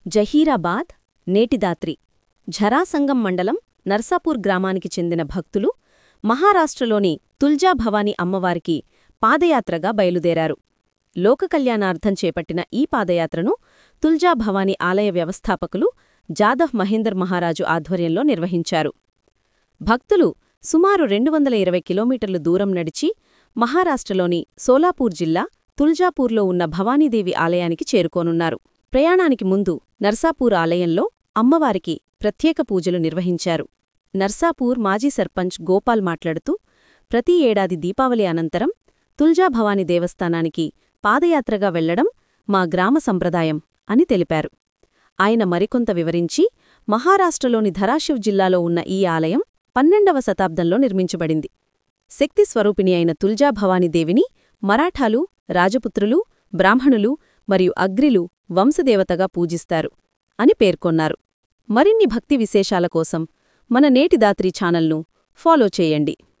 జహీరాబాద్ నేటిదాత్రి ఝరాసంగం మండలం నర్సాపూర్ గ్రామానికి చెందిన భక్తులు మహారాష్ట్రలోని తుల్జా భవానీ అమ్మవారికి పాదయాత్రగా బయలుదేరారు లోకకల్యాణార్థం చేపట్టిన ఈ పాదయాత్రను తుల్జా భవానీ ఆలయ వ్యవస్థాపకులు జాదవ్ మహేందర్ మహారాజు ఆధ్వర్యంలో నిర్వహించారు భక్తులు సుమారు రెండు వందల ఇరవై కిలోమీటర్లు దూరం నడిచి మహారాష్ట్రలోని సోలాపూర్ జిల్లా తుల్జాపూర్లో ఉన్న భవానీదేవి ఆలయానికి చేరుకోనున్నారు ప్రయాణానికి ముందు నర్సాపూర్ ఆలయంలో అమ్మవారికి ప్రత్యేక పూజలు నిర్వహించారు నర్సాపూర్ మాజీ సర్పంచ్ గోపాల్ మాట్లాడుతూ ప్రతి ఏడాది దీపావళి అనంతరం తుల్జా భవానీ దేవస్థానానికి పాదయాత్రగా వెళ్లడం మా గ్రామ సంప్రదాయం అని తెలిపారు ఆయన మరికొంత వివరించి మహారాష్ట్రలోని ధరాషివ్ జిల్లాలో ఉన్న ఈ ఆలయం పన్నెండవ శతాబ్దంలో నిర్మించబడింది శక్తి స్వరూపిణి అయిన తుల్జా భవానీదేవిని మరాఠాలు రాజపుత్రులు బ్రాహ్మణులు మరియు అగ్రిలు వంశదేవతగా పూజిస్తారు అని పేర్కొన్నారు మరిన్ని భక్తి విశేషాల కోసం మన నేటి దాత్రి ఛానల్ను ఫాలో చేయండి